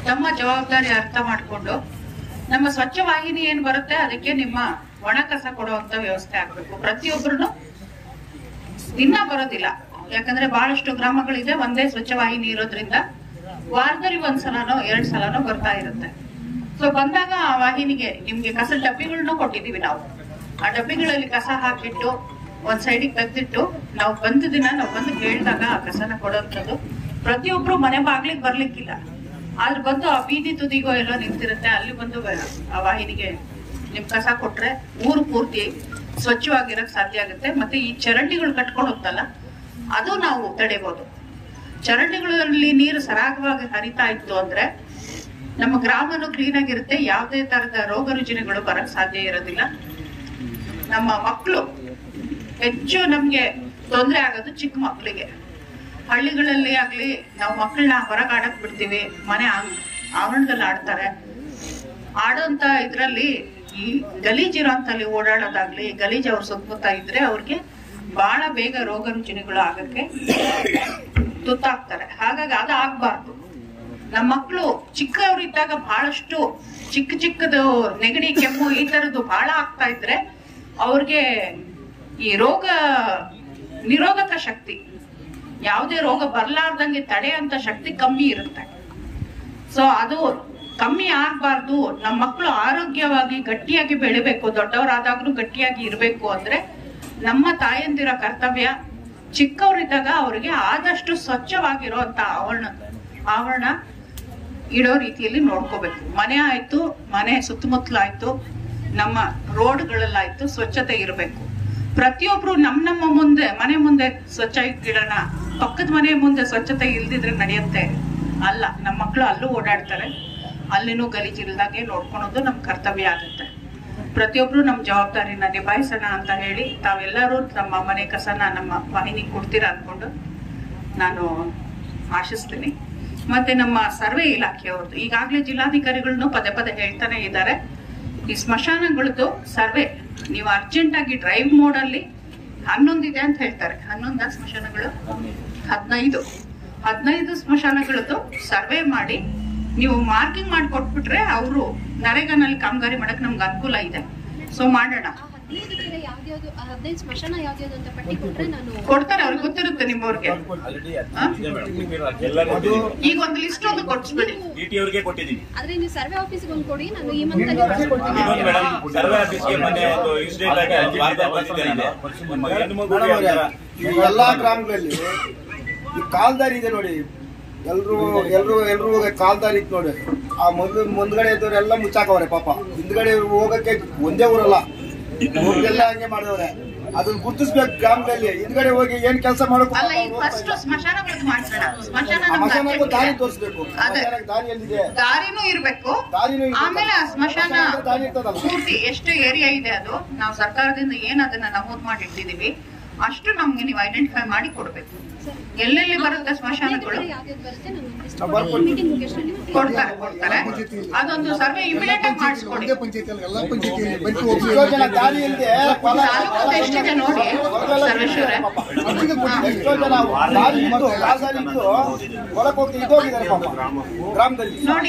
ತಮ್ಮ ಜವಾಬ್ದಾರಿ ಅರ್ಥ ಮಾಡಿಕೊಂಡು ನಮ್ಮ ಸ್ವಚ್ಛ ವಾಹಿನಿ ಏನ್ ಬರುತ್ತೆ ಅದಕ್ಕೆ ನಿಮ್ಮ ಒಣ ಕಸ ಕೊಡುವಂತ ವ್ಯವಸ್ಥೆ ಆಗ್ಬೇಕು ಪ್ರತಿಯೊಬ್ಬರು ದಿನ ಬರೋದಿಲ್ಲ ಯಾಕಂದ್ರೆ ಬಹಳಷ್ಟು ಗ್ರಾಮಗಳಿದೆ ಒಂದೇ ಸ್ವಚ್ಛ ವಾಹಿನಿ ಇರೋದ್ರಿಂದ ವಾರದಲ್ಲಿ ಒಂದ್ ಸಲನೋ ಎರಡ್ ಸಲನೋ ಬರ್ತಾ ಇರುತ್ತೆ ಸೊ ಬಂದಾಗ ಆ ವಾಹಿನಿಗೆ ನಿಮ್ಗೆ ಕಸ ಡಬ್ಬಿಗಳನ್ನೂ ಕೊಟ್ಟಿದೀವಿ ನಾವು ಆ ಡಬ್ಬಿಗಳಲ್ಲಿ ಕಸ ಹಾಕಿಟ್ಟು ಒಂದ್ ಸೈಡಿಗೆ ತೆಗ್ದಿಟ್ಟು ನಾವು ಬಂದ ದಿನ ನಾವು ಬಂದು ಕೇಳಿದಾಗ ಆ ಕಸನ ಕೊಡೋಂಥದ್ದು ಪ್ರತಿಯೊಬ್ರು ಮನೆ ಬಾಗ್ಲಿಗೆ ಬರ್ಲಿಕ್ಕಿಲ್ಲ ಆದ್ರೆ ಬಂದು ಆ ಬೀದಿ ತುದಿಗೋ ಎಲ್ಲೋ ನಿಂತಿರುತ್ತೆ ಅಲ್ಲಿ ಬಂದು ಆ ವಾಹಿನಿಗೆ ನಿಮ್ ಕಸ ಕೊಟ್ರೆ ಊರು ಪೂರ್ತಿ ಸ್ವಚ್ಛವಾಗಿರಕ್ ಸಾಧ್ಯ ಆಗುತ್ತೆ ಮತ್ತೆ ಈ ಚರಂಡಿಗಳು ಕಟ್ಕೊಂಡು ಹೋಗ್ತಲ್ಲ ಅದು ನಾವು ತಡೆಬಹುದು ಚರಂಡಿಗಳಲ್ಲಿ ನೀರು ಸರಾಗವಾಗಿ ಹರಿತಾ ಇತ್ತು ಅಂದ್ರೆ ನಮ್ಮ ಗ್ರಾಮನು ಕ್ಲೀನ್ ಆಗಿರುತ್ತೆ ಯಾವುದೇ ತರದ ರೋಗ ರುಜಿನಗಳು ಬರಕ್ ಸಾಧ್ಯ ಇರೋದಿಲ್ಲ ನಮ್ಮ ಮಕ್ಕಳು ಹೆಚ್ಚು ನಮ್ಗೆ ತೊಂದರೆ ಆಗೋದು ಚಿಕ್ಕ ಮಕ್ಕಳಿಗೆ ಹಳ್ಳಿಗಳಲ್ಲಿ ಆಗ್ಲಿ ನಾವು ಮಕ್ಕಳನ್ನ ಹೊರಗೆ ಆಡಕ್ ಬಿಡ್ತೀವಿ ಮನೆ ಆಂಗ್- ಆವರಣದಲ್ಲಿ ಆಡ್ತಾರೆ ಆಡೋಂತ ಇದ್ರಲ್ಲಿ ಈ ಗಲೀಜಿರೋ ಅಂತಲ್ಲಿ ಓಡಾಡೋದಾಗ್ಲಿ ಗಲೀಜ್ ಅವ್ರ ಸುತ್ತಮುತ್ತ ಇದ್ರೆ ಅವ್ರಿಗೆ ಬಹಳ ಬೇಗ ರೋಗ ರುಜಿನಗಳು ಆಗಕ್ಕೆ ತುತ್ತಾಗ್ತಾರೆ ಹಾಗಾಗಿ ಅದು ಆಗ್ಬಾರ್ದು ನಮ್ಮ ಮಕ್ಕಳು ಚಿಕ್ಕವರಿದ್ದಾಗ ಬಹಳಷ್ಟು ಚಿಕ್ಕ ಚಿಕ್ಕದು ನೆಗಡಿ ಕೆಮ್ಮು ಈ ತರದ್ದು ಬಹಳ ಆಗ್ತಾ ಇದ್ರೆ ಅವ್ರಿಗೆ ಈ ರೋಗ ನಿರೋಧಕ ಶಕ್ತಿ ಯಾವುದೇ ರೋಗ ಬರ್ಲಾರ್ದಂಗೆ ತಡೆಯಂತ ಶಕ್ತಿ ಕಮ್ಮಿ ಇರುತ್ತೆ ಸೊ ಅದು ಕಮ್ಮಿ ಆಗ್ಬಾರ್ದು ನಮ್ಮ ಮಕ್ಕಳು ಆರೋಗ್ಯವಾಗಿ ಗಟ್ಟಿಯಾಗಿ ಬೆಳಿಬೇಕು ದೊಡ್ಡವರಾದಾಗ್ಲೂ ಗಟ್ಟಿಯಾಗಿ ಇರಬೇಕು ಅಂದ್ರೆ ನಮ್ಮ ತಾಯಂದಿರ ಕರ್ತವ್ಯ ಚಿಕ್ಕವರಿದ್ದಾಗ ಅವ್ರಿಗೆ ಆದಷ್ಟು ಸ್ವಚ್ಛವಾಗಿರುವಂತ ಆವರಣ ಆವರಣ ಇಡೋ ರೀತಿಯಲ್ಲಿ ನೋಡ್ಕೋಬೇಕು ಮನೆ ಆಯ್ತು ಮನೆ ಸುತ್ತಮುತ್ತಲಾಯ್ತು ನಮ್ಮ ರೋಡ್ಗಳಲ್ಲಾಯ್ತು ಸ್ವಚ್ಛತೆ ಇರಬೇಕು ಪ್ರತಿಯೊಬ್ರು ನಮ್ ನಮ್ಮ ಮುಂದೆ ಮನೆ ಮುಂದೆ ಸ್ವಚ್ಛ ಇಟ್ಟಿಡೋಣ ಪಕ್ಕದ ಮನೆ ಮುಂದೆ ಸ್ವಚ್ಛತೆ ಇಲ್ದಿದ್ರೆ ನಡೆಯುತ್ತೆ ಅಲ್ಲ ನಮ್ಮ ಮಕ್ಕಳು ಅಲ್ಲೂ ಓಡಾಡ್ತಾರೆ ಅಲ್ಲಿನೂ ಗಲೀಜಿಲ್ದಾಗೆ ನೋಡ್ಕೊಳೋದು ನಮ್ ಕರ್ತವ್ಯ ಆಗುತ್ತೆ ಪ್ರತಿಯೊಬ್ರು ನಮ್ ಜವಾಬ್ದಾರಿನ ನಿಭಾಯಿಸೋಣ ಅಂತ ಹೇಳಿ ತಾವೆಲ್ಲರೂ ನಮ್ಮ ಮನೆ ಕಸನ ನಮ್ಮ ವಾಹಿನಿ ಕೊಡ್ತೀರಾ ಅನ್ಕೊಂಡು ನಾನು ಆಶಿಸ್ತೀನಿ ಮತ್ತೆ ನಮ್ಮ ಸರ್ವೆ ಇಲಾಖೆಯವ್ರದ್ದು ಈಗಾಗಲೇ ಜಿಲ್ಲಾಧಿಕಾರಿಗಳನ್ನು ಪದೇ ಪದೇ ಹೇಳ್ತಾನೆ ಇದ್ದಾರೆ ಈ ಸ್ಮಶಾನಗಳದ್ದು ಸರ್ವೆ ನೀವು ಅರ್ಜೆಂಟ್ ಆಗಿ ಡ್ರೈವ್ ಮೋಡ್ ಅಲ್ಲಿ ಹನ್ನೊಂದಿದೆ ಅಂತ ಹೇಳ್ತಾರೆ ಹನ್ನೊಂದ ಸ್ಮಶಾನಗಳು ಹದಿನೈದು ಹದಿನೈದು ಸ್ಮಶಾನಗಳದ್ದು ಸರ್ವೆ ಮಾಡಿ ನೀವು ಮಾರ್ಕಿಂಗ್ ಮಾಡಿ ಕೊಟ್ಬಿಟ್ರೆ ಅವರು ನರೇಗಾನಲ್ಲಿ ಕಾಮಗಾರಿ ಮಾಡಕ್ ನಮ್ಗೆ ಅನುಕೂಲ ಇದೆ ಸೊ ಮಾಡೋಣ ಹದಿನೈದು ಕಡೆ ಯಾವ್ದ್ಯಾವ್ದು ಆ ಹದಿನೈದು ಸ್ಮಶಾನ ಯಾವ್ದ್ಯಾವ್ದು ಅಂತ ಪಟ್ಟಿ ಕೊಟ್ರೆ ನಾನು ಕೊಡ್ತಾರೆ ಅವ್ರಿಗೆ ಗೊತ್ತಿರುತ್ತೆ ನಿಮ್ಮವ್ರಿಗೆ ಹಾ? ಈಗ ಒಂದು ಲಿಸ್ಟ್ ಒಂದು ಕೊಡ್ಸ್ಬಿಡಿ ಡಿಟಿ ಅವರಿಗೆ ಕೊಟ್ಟಿದ್ದೀವಿ ಆದ್ರೆ ನೀವು ಸರ್ವೆ ಆಫೀಸ್ಗೆ ಒಂದು ಕೊಡಿ ನಾನು ಈ ಮಂತ್ ಅಲ್ಲಿ ಕೊಡ್ತೀನಿ ಇನ್ನೊಂದು ಮೇಡಮ್ ಸರ್ವೆ ಆಫೀಸ್ಗೆ ಮೊನ್ನೆ ಒಂದು ಇನ್ಸಿಡೆಂಟ್ ಆಗಿ ಒಂದು ವಾರದಲ್ಲಿ ಬಂದಿದ್ದೆ ನಾನು ನಿಮ್ಮ ಹೆಣ್ಣು ಮಗು ಮೇಡಮ್ ಅವರೇ, ಈ ಎಲ್ಲಾ ಗ್ರಾಮಗಳಲ್ಲಿ ಈ ಕಾಲ್ದಾರಿ ಇದೆ ನೋಡಿ ಎಲ್ರು ಎಲ್ರು ಎಲ್ರು ಕಾಲ್ದಾರಿ ಇತ್ತು ನೋಡಿ ಆ ಮುಂದ್ ಮುಂದ್ಗಡೆ ಇದ್ದವರೆಲ್ಲ ಮುಚ್ಚಾಕವ್ರೆ ಪಾಪ ಹಿಂದ್ಗಡೆ ಇವ್ರು ಹೋಗಕ್ಕೆ ಒಂದೇ ಊರಲ್ಲ ಊರಿಗೆಲ್ಲ ಹಂಗೆ ಮಾಡಿದವ್ರೆ ಅದನ್ನ ಗುರ್ತಿಸ್ಬೇಕು ಗ್ರಾಮದಲ್ಲಿ ಹಿಂದ್ಗಡೆ ಹೋಗಿ ಏನ್ ಕೆಲಸ ಮಾಡಬೇಕು ಅಲ್ಲ ಈಗ ಫಸ್ಟ್ ಸ್ಮಶಾನಗಳದ್ದು ಮಾಡ್ಸೋಣ ಸ್ಮಶಾನ ನಮ್ಗೆ ಮಸಾನಕ್ಕೂ ದಾರಿ urgent. ತೋರಿಸ್ಬೇಕು ಅದೇ. ಮಸಾನಕ್ಕೆ ದಾರಿ ಎಲ್ಲಿದೆ ದಾರಿನೂ ಇರ್ಬೇಕು ದಾರಿನೂ ಇರ್ಬೇಕು. ಆಮೇಲೆ ಆ ಸ್ಮಶಾನ ಸ್ಮಶಾನಕ್ಕೆ ದಾರಿ ಇರ್ತದಲ್ಲ. ಪೂರ್ತಿ ಎಷ್ಟು ಏರಿಯಾ ಇದೆ ಅದು ನಾವು ಸರ್ಕಾರದಿಂದ ಏನ್ ಅದನ್ನ ನಮೂದ್ ಮಾಡಿ ಇಟ್ಟಿದೀವಿ ಅಷ್ಟು ನಮ್ಗೆ ನೀವು ಐಡೆಂಟಿಫೈ ಮಾಡಿ ಕೊಡ್ಬೇಕು ಎಲ್ಲೆಲ್ಲಿ ಬರುತ್ತೆ ಸ್ಮಶಾನಗಳು ಯಾವ್ದ್ಯಾವ್ದು ಬರುತ್ತೆ ನಾನು ಲಿಸ್ಟ್ ನಾವು ಕೊಡಿ ಬರ್ಕೊಡ್ತೀವಿ. ಮೀಟಿಂಗ್ ಮುಗಿಸ್ಕೊಂಡು ನಿಮ್ಗೆ ಕೊಡ್ತಾರೆ ಕೊಡ್ತಾರೆ ಅದೊಂದು ಸರ್ವೆ ಇಮಿಡಿಯೇಟ್ ಆಗಿ ಮಾಡಿಸ್ಕೊಡಿ ಎಷ್ಟೋ ಜನ ದಾರಿ ಇಲ್ಲದೆ ತಾಲೂಕು ಎಷ್ಟಿದೆ ನೋಡಿ ಸರ್ವೇಶ್ವರೇ ಎಷ್ಟೋ ಜನ ದಾರಿ ಇದ್ದು ಕಾಲ್ದಾರಿ ಇದ್ದು ಹೊರಗೆ ಹೋಗಿ ಇದ್ದೋಗಿದ್ದಾರೆ ಪಾಪ ಗ್ರಾಮದಲ್ಲಿ ನೋಡಿ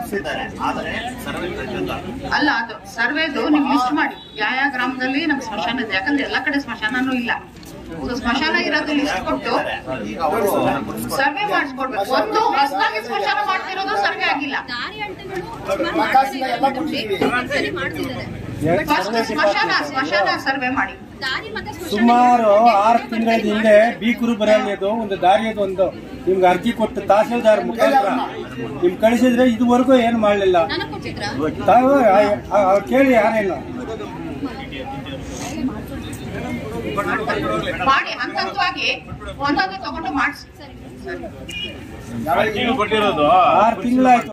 ಅಲ್ಲ ಅದು ಸರ್ವೇದು ನೀವು ಲಿಸ್ಟ್ ಮಾಡಿ ಯಾವ ಯಾವ ಗ್ರಾಮದಲ್ಲಿ ನಮ್ ಸ್ಮಶಾನ ಇದೆ ಯಾಕಂದ್ರೆ ಎಲ್ಲಾ ಕಡೆ ಸ್ಮಶಾನನೂ ಇಲ್ಲ So ಸ್ಮಶಾನ ಇರೋದು ಲಿಸ್ಟ್ ಕೊಟ್ಟು ಸರ್ವೆ ಮಾಡಿಸ್ಕೊಡ್ಬೇಕು ಒಂದು ಹೊಸದಾಗಿ ಸ್ಮಶಾನ ಮಾಡ್ತಿರೋದು ಸರ್ವೆ ಆಗಿಲ್ಲ ದಾರಿ ಅಡ್ಡಗಳು ಸುಮಾರು ಪ್ರಕಾಶನ ಎಲ್ಲ ಮಾಡ್ತಿದ್ದಾರೆ. ಕೊಟ್ಟಿದ್ದೀವಿ. ಸರಿ ಮಾಡ್ತಿದ್ದಾರೆ ಫಸ್ಟ್ ಸ್ಮಶಾನ ಸ್ಮಶಾನ ಸರ್ವೆ ಮಾಡಿ ದಾರಿ ಮತ್ತೆ ಸ್ಮಶಾನ ಸುಮಾರು ಆರು ತಿಂಗಳ ಹಿಂದೆ ಬೀಕರು ಬರೆಯದು ಒಂದು ದಾರಿಯದು ಒಂದು ನಿಮ್ಗೆ ಅರ್ಜಿ ಕೊಟ್ಟು ತಹಸೀಲ್ದಾರ್ ಮುಖಾಂತರ ನಿಮ್ ಕಳಿಸಿದ್ರೆ ಇದುವರೆಗೂ ಏನು ಮಾಡಲಿಲ್ಲ ನನಗ್ ಕೊಟ್ಟಿದ್ರಾ ತಾವು ಆ- ಆ- ಆ ಕೇಳಿ ಯಾರೇನು ಮಾಡಿ ಹಂತ ಹಂತವಾಗಿ ಒಂದೊಂದು ತಗೊಂಡು ಮಾಡಿಸಿ ಅರ್ಜಿನೂ ಕೊಟ್ಟಿರೋದು ಆರು ತಿಂಗಳಾಯ್ತು